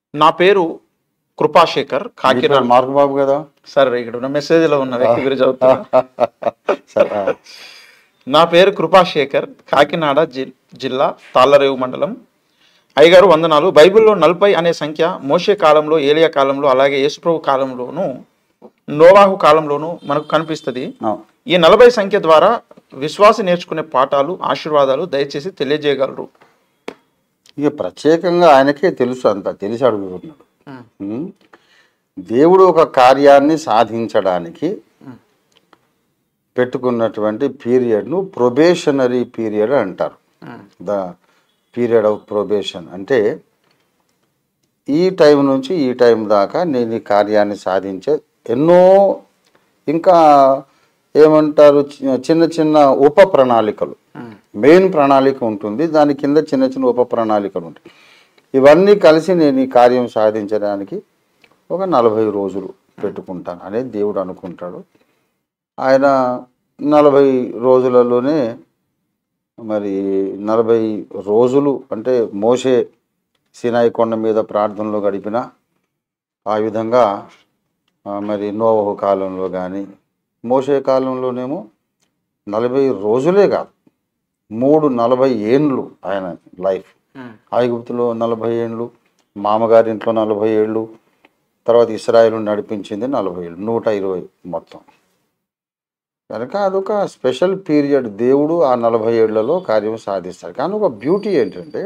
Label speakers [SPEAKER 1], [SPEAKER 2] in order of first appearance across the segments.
[SPEAKER 1] నా పేరు కృపాశేఖర్ కాకినాడ
[SPEAKER 2] మార్క్ బాబు కదా
[SPEAKER 1] సార్ ఇక్కడ ఉన్న మెసేజ్ లో ఉన్న వ్యక్తి గురించి చదువుతున్నా
[SPEAKER 2] సరే ఆ,
[SPEAKER 1] నా పేరు కృపాశేఖర్ కాకినాడ జి- జిల్లా తాళ్ళరేవు మండలం అయ్యగారు వందనాలు బైబిల్లో నలభై అనే సంఖ్య మోషే కాలంలో ఏలియా కాలంలో అలాగే యేసుప్రభు కాలంలోను నోవాహు కాలంలోను మనకు కనిపిస్తుంది
[SPEAKER 2] ఆ.
[SPEAKER 1] ఈ నలభై సంఖ్య ద్వారా విశ్వాసి నేర్చుకునే పాఠాలు ఆశీర్వాదాలు దయచేసి తెలియజేయగలరు
[SPEAKER 2] ఇక ప్రత్యేకంగా ఆయనకే తెలుసు అంత తెలిసి అడుగుతున్నాడు ఉం? దేవుడు ఒక కార్యాన్ని సాధించడానికి పెట్టుకున్నటువంటి పీరియడ్ను ప్రొబేషనరీ పీరియడ్ అంటారు ద పీరియడ్ ఆఫ్ ప్రొబేషన్ అంటే ఈ టైం నుంచి ఈ టైం దాకా నేను ఈ కార్యాన్ని సాధించే ఎన్నో ఇంకా ఏమంటారు చి- చిన్న చిన్న ఉప ప్రణాళికలు మెయిన్ ప్రణాళిక ఉంటుంది దాని కింద చిన్న చిన్న ఉప ప్రణాళికలు ఉంటాయి ఇవన్నీ కలిసి నేను ఈ కార్యం సాధించడానికి ఒక నలభై రోజులు పెట్టుకుంటాను అనేది దేవుడు అనుకుంటాడు ఆయన నలభై రోజులలోనే మరి నలభై రోజులు అంటే మోసే సినాయి కొండ మీద ప్రార్థనలో గడిపిన ఆ విధంగా ఆ, మరి నోవహు కాలంలో కానీ మోసే కాలంలోనేమో నలభై రోజులే కాదు మూడు నలభై ఏండ్లు ఆయన లైఫ్ ఐగుప్తులో నలభై ఏండ్లు మామగారి ఇంట్లో నలభై ఏళ్ళు తర్వాత ఇస్రాయేల్ నడిపించింది నలభై ఏళ్ళు నూట ఇరవై మొత్తం కనుక అదొక స్పెషల్ పీరియడ్ దేవుడు ఆ నలభై ఏళ్లలో కార్యం సాధిస్తాడు కానీ ఒక బ్యూటీ ఏంటంటే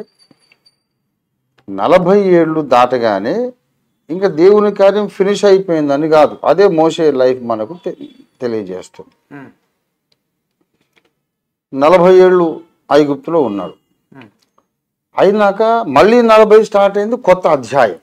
[SPEAKER 2] నలభై ఏళ్ళు దాటగానే ఇంకా దేవుని కార్యం ఫినిష్ అయిపోయిందని కాదు అదే మోసే లైఫ్ మనకు తె- తెలియజేస్తుంది నలభై ఏళ్ళు ఐగుప్తులో ఉన్నాడు అయినాక మళ్ళీ నలభై స్టార్ట్ అయింది కొత్త అధ్యాయం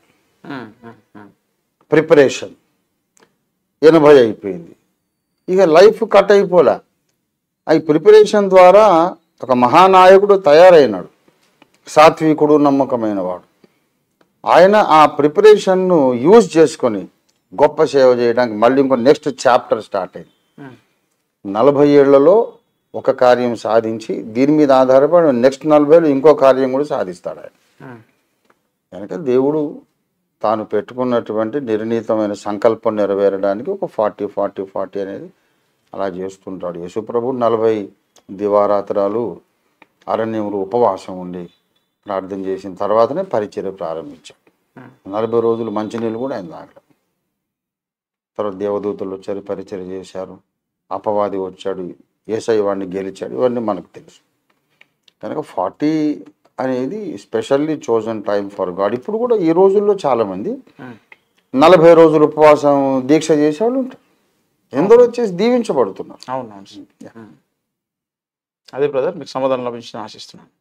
[SPEAKER 2] ప్రిపరేషన్ ఎనభై అయిపోయింది ఇక లైఫ్ కట్ అయిపోలే ఈ ప్రిపరేషన్ ద్వారా ఒక మహానాయకుడు తయారైనాడు సాత్వికుడు నమ్మకమైన వాడు ఆయన ఆ ప్రిపరేషన్ను యూజ్ చేసుకొని గొప్ప సేవ చేయడానికి మళ్ళీ ఇంకో నెక్స్ట్ చాప్టర్ స్టార్ట్ అయింది నలభై ఏళ్లలో ఒక కార్యం సాధించి దీని మీద ఆధారపడి నెక్స్ట్ నలభైలో ఇంకో కార్యం కూడా సాధిస్తాడు ఆయన కనుక దేవుడు తాను పెట్టుకున్నటువంటి నిర్ణీతమైన సంకల్పం నెరవేరడానికి ఒక ఫార్టీ ఫార్టీ ఫార్టీ అనేది అలా చేస్తుంటాడు యేసుప్రభు నలభై దివారాత్రాలు అరణ్యంలో ఉపవాసం ఉండి ప్రార్థన చేసిన తర్వాతనే పరిచర్య ప్రారంభించాడు నలభై రోజులు మంచినీళ్ళు కూడా ఆయన తాగలేదు తర్వాత దేవదూతలు వచ్చారు పరిచర్య చేశారు అపవాది వచ్చాడు ఏసై వాడిని గెలిచాడు ఇవన్నీ మనకు తెలుసు కనుక ఫార్టీ అనేది specially chosen time for God ఇప్పుడు కూడా ఈ రోజుల్లో చాలామంది నలభై రోజులు ఉపవాసం దీక్ష చేసే వాళ్ళు ఉంటారు ఎందరో వచ్చేసి దీవించబడుతున్నారు
[SPEAKER 1] అవునవును అదే బ్రదర్ మీకు సమాధానం లభించిన ఆశిస్తున్నాను